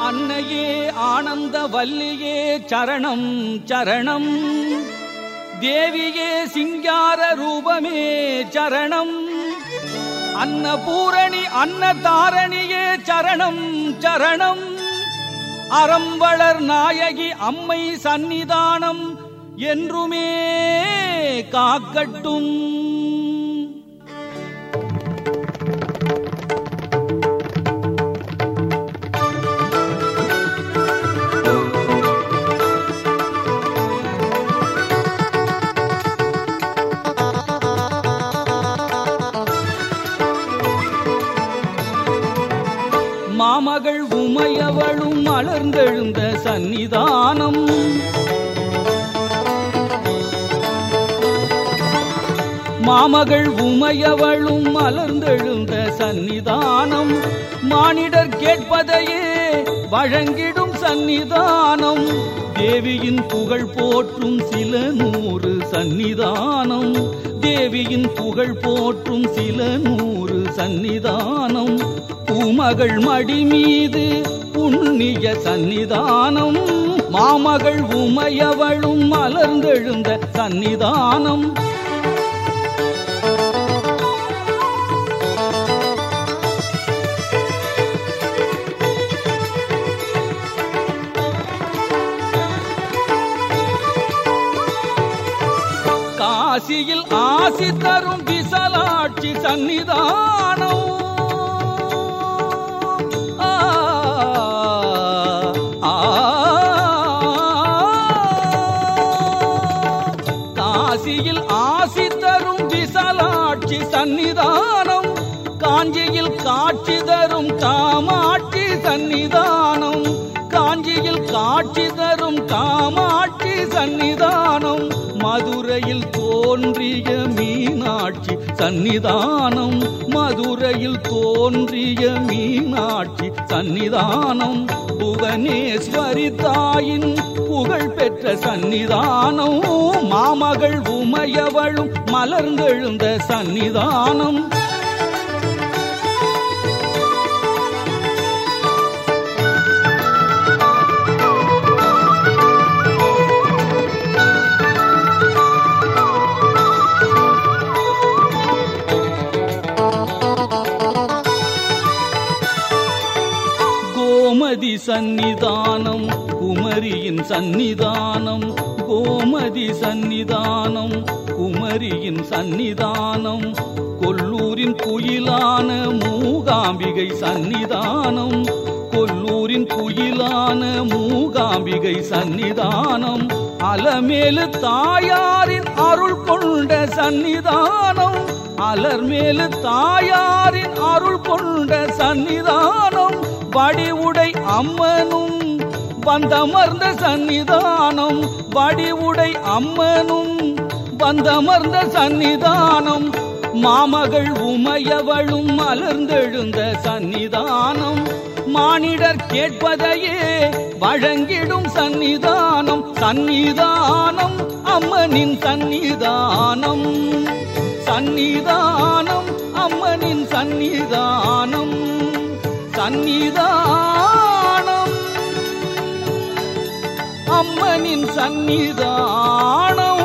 அன்னையே ஆனந்த வல்லியே சரணம் சரணம் தேவியே சிங்கார ரூபமே சரணம் அன்னபூரணி அன்னதாரணியே சரணம் சரணம் அறம்பளர் நாயகி அம்மை சந்நிதானம் என்றுமே காக்கட்டும் மாமகள் உமையவளும் மலர்ந்தெழுந்த சந்நிதானம் மாமகள் உமையவளும் மலர்ந்தெழுந்த சந்நிதானம் மானிடர் கேட்பதையே வழங்கிடும் சந்நிதானம் தேவியின் புகழ் போற்றும் சில நூறு சந்நிதானம் தேவியின் புகழ் போற்றும் சில நூறு சந்நிதானம் பூமகள் மடி மீது புண்ணிய சந்நிதானம் மாமகள் உமையவளும் மலர்ந்தெழுந்த சந்நிதானம் காசியில் ஆசி தரும் விசலாட்சி சந்நிதானம் ஆ, ஆ, காசியில் ஆசி தரும் விசலாட்சி சந்நிதானம் காஞ்சியில் காட்சி தரும் காமாட்சி சந்நிதானம் காஞ்சியில் காட்சி தரும் காமாட்சி சந்நிதானம் மதுரையில் தோன்றிய மீனாட்சி சந்நிதானம் மதுரையில் தோன்றிய மீனாட்சி சந்நிதானம் புவனேஸ்வரி தாயின் புகழ் பெற்ற சந்நிதானம் மாமகள் உமையவளும் மலர்ந்தெழுந்த சந்நிதானம் கோமதி சந்நிதானம் குமரியின் சந்நிதானம் கோமதி சந்நிதானம் குமரியின் சந்நிதானம் கொல்லூரின் குயிலான மூகாம்பிகை சந்நிதானம் கொல்லூரின் குயிலான மூகாம்பிகை சந்நிதானம் அலமேலு தாயாரின் அருள் கொண்ட சந்நிதானம் அலர்மேலு தாயாரின் அருள் கொண்ட சந்நிதானம் வடிவுடை அம்மனும் வந்தமர்ந்த சந்நிதானம் வடிவுடை அம்மனும் வந்தமர்ந்த சந்நிதானம் மாமகள் உமையவளும் மலர்ந்தெழுந்த சந்நிதானம் மானிடர் கேட்பதையே வழங்கிடும் சந்நிதானம் சந்நிதானம் அம்மனின் சந்நிதானம் சந்நிதானம் அம்மனின் சந்நிதானம் சந்நிதானம் அம்மனின் சந்நிதானம்